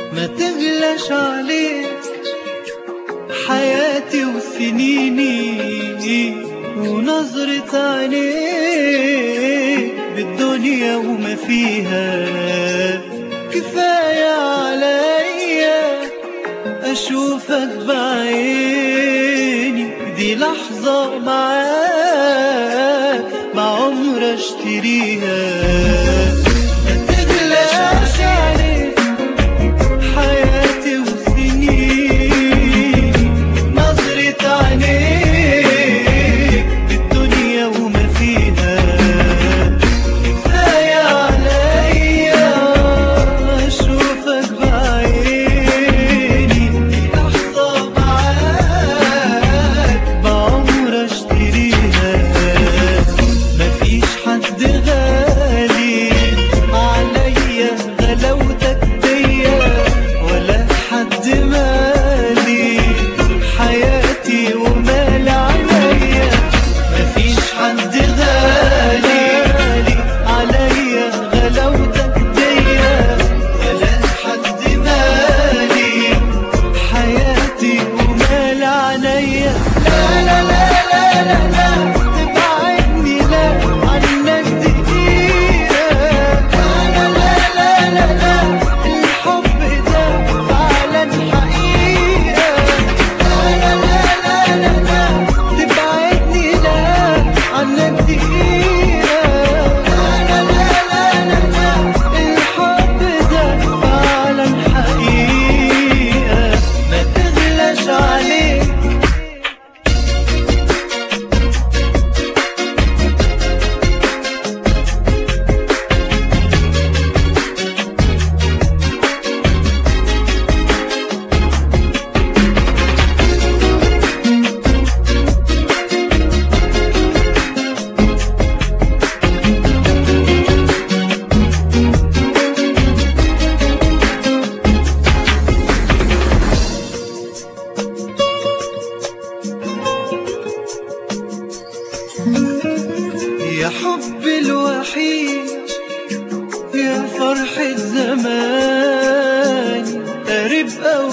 ما تغلاش عليك حياتي وسنيني ونظرة عينيك بالدنيا وما فيها كفاية عليا أشوفك بعيني دي لحظة معاك ما عمر اشتريها ما تغلاش عليك حياتي وسنيني نظرة عينيك بالدنيا وما فيها كفاية عليا أشوفك بعيني لحظة معاك بعمر اشتريها مفيش حد غالي عليا غلاوتك ديا ولا حد مالي حياتي ومال عليا مفيش حد غالي عليا غلاوتك ديا ولا حد مالي حياتي ومال عليا لا لا لا لا لا لا تبعدني لا عنك دقيقة لا لا لا لا لا الحب ده فعلا حقيقة لا لا لا لا لا لا تبعدني لا عنك دقيقة لا لا لا لا لا لا الحب ده فعلا حقيقة ما تغلاش عليك يا حبي الوحيد يا فرحة زماني قريب أو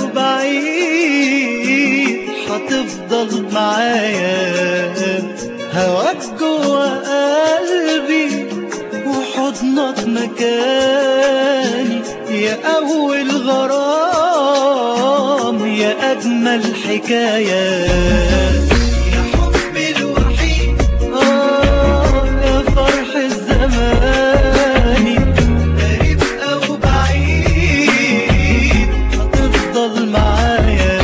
بعيد هتفضل معايا هواك جوا قلبي وحضنك مكاني يا أول غرام يا أجمل حكاية يا حبي الوحيد آه يا فرح الزمان قريب أو بعيد هتفضل معايا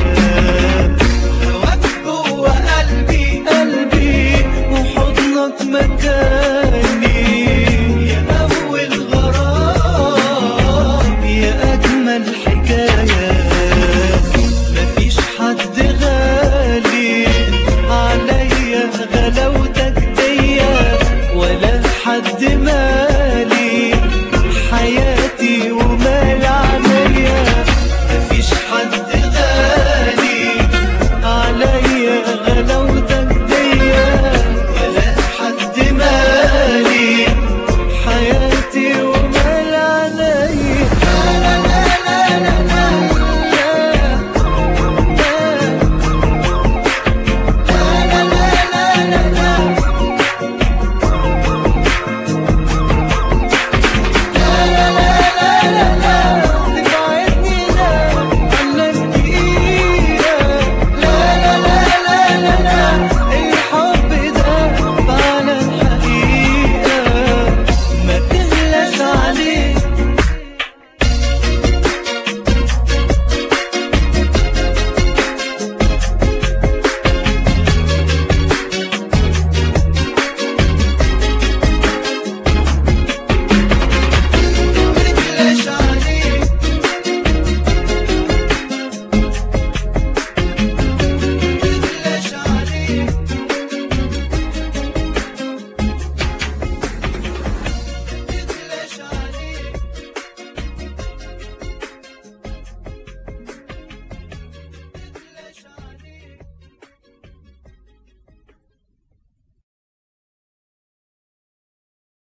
هواك جوا قلبي قلبي وحضنك مكان